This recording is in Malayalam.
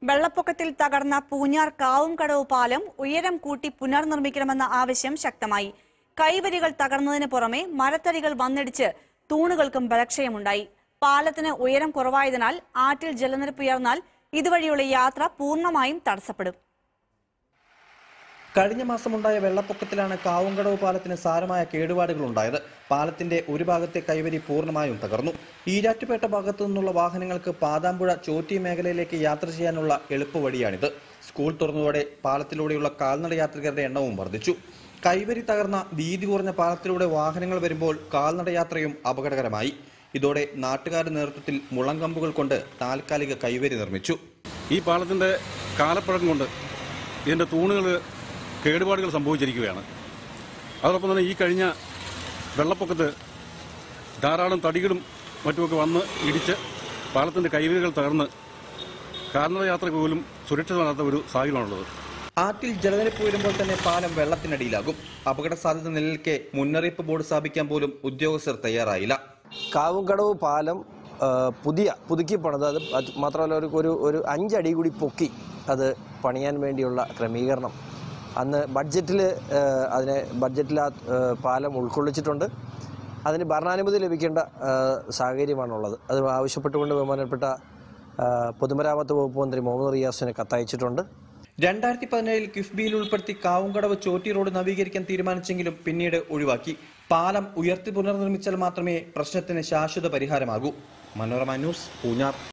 വെള്ളപ്പൊക്കത്തിൽ തകർന്ന പൂഞ്ഞാർ കാവുംകടവ് പാലം ഉയരം കൂട്ടി പുനർനിർമ്മിക്കണമെന്ന ആവശ്യം ശക്തമായി കൈവരികൾ തകർന്നതിന് പുറമെ മരത്തടികൾ വന്നിടിച്ച് തൂണുകൾക്കും ബലക്ഷയമുണ്ടായി പാലത്തിന് ഉയരം കുറവായതിനാൽ ആറ്റിൽ ജലനിരപ്പ് ഉയർന്നാൽ ഇതുവഴിയുള്ള യാത്ര പൂർണ്ണമായും തടസ്സപ്പെടും കഴിഞ്ഞ മാസമുണ്ടായ വെള്ളപ്പൊക്കത്തിലാണ് കാവുംകടവ് പാലത്തിന് സാരമായ കേടുപാടുകൾ ഉണ്ടായത് പാലത്തിന്റെ ഒരു ഭാഗത്തെ കൈവരി പൂർണ്ണമായും തകർന്നു ഈരാറ്റുപേട്ട ഭാഗത്തു നിന്നുള്ള വാഹനങ്ങൾക്ക് പാതാമ്പുഴ ചോറ്റി മേഖലയിലേക്ക് യാത്ര ചെയ്യാനുള്ള എളുപ്പവഴിയാണിത് സ്കൂൾ തുറന്നതോടെ പാലത്തിലൂടെയുള്ള കാൽനട യാത്രികരുടെ എണ്ണവും വർദ്ധിച്ചു കൈവരി തകർന്ന വീതി കുറഞ്ഞ പാലത്തിലൂടെ വാഹനങ്ങൾ വരുമ്പോൾ കാൽനട യാത്രയും അപകടകരമായി ഇതോടെ നാട്ടുകാരുടെ നേതൃത്വത്തിൽ മുളങ്കമ്പുകൾ കൊണ്ട് താൽക്കാലിക കൈവരി നിർമ്മിച്ചു ഈ പാലത്തിൻ്റെ കാലപ്പഴക്കം കൊണ്ട് ഇതിൻ്റെ തൂണുകൾ കേടുപാടുകൾ സംഭവിച്ചിരിക്കുകയാണ് അതോടൊപ്പം തന്നെ ഈ കഴിഞ്ഞ വെള്ളപ്പൊക്കത്ത് ധാരാളം തടികളും മറ്റുമൊക്കെ വന്ന് ഇടിച്ച് പാലത്തിൻ്റെ കൈവരികൾ തകർന്ന് കാൽനട യാത്രയ്ക്ക് പോലും സുരക്ഷിതമല്ലാത്ത ഒരു സാഹചര്യമാണുള്ളത് ആറ്റിൽ ജലനിരപ്പ് ഉയരുമ്പോൾ തന്നെ പാലം വെള്ളത്തിനടിയിലാകും അപകട സാധ്യത നിലനിൽക്കെ മുന്നറിയിപ്പ് ബോർഡ് സ്ഥാപിക്കാൻ പോലും ഉദ്യോഗസ്ഥർ തയ്യാറായില്ല കാവുംകടവ് പാലം ആ, പുതിയ പുതുക്കി പണിത് അത് അത് മാത്രമല്ല ഒരു ഒരു ഒരു അഞ്ചടി കൂടി പൊക്കി അത് പണിയാൻ വേണ്ടിയുള്ള ക്രമീകരണം അന്ന് ബഡ്ജറ്റിൽ അതിനെ ബഡ്ജറ്റിൽ ആ ആ, പാലം ഉൾക്കൊള്ളിച്ചിട്ടുണ്ട് അതിന് ഭരണാനുമതി ലഭിക്കേണ്ട ആ, സാഹചര്യമാണുള്ളത് അത് ആവശ്യപ്പെട്ടുകൊണ്ട് ബഹുമാനപ്പെട്ട ആ, പൊതുമരാമത്ത് വകുപ്പ് മന്ത്രി മുഹമ്മദ് റിയാസിന് കത്തയച്ചിട്ടുണ്ട് രണ്ടായിരത്തി പതിനേഴിൽ കിഫ്ബിയിൽ ഉൾപ്പെടുത്തി കാവുംകടവ് ചോറ്റി റോഡ് നവീകരിക്കാൻ തീരുമാനിച്ചെങ്കിലും പിന്നീട് ഒഴിവാക്കി പാലം ഉയർത്തി പുനർനിർമ്മിച്ചാൽ മാത്രമേ പ്രശ്നത്തിന് ശാശ്വത പരിഹാരമാകൂ മനോരമ ന്യൂസ് പൂഞ്ഞാർ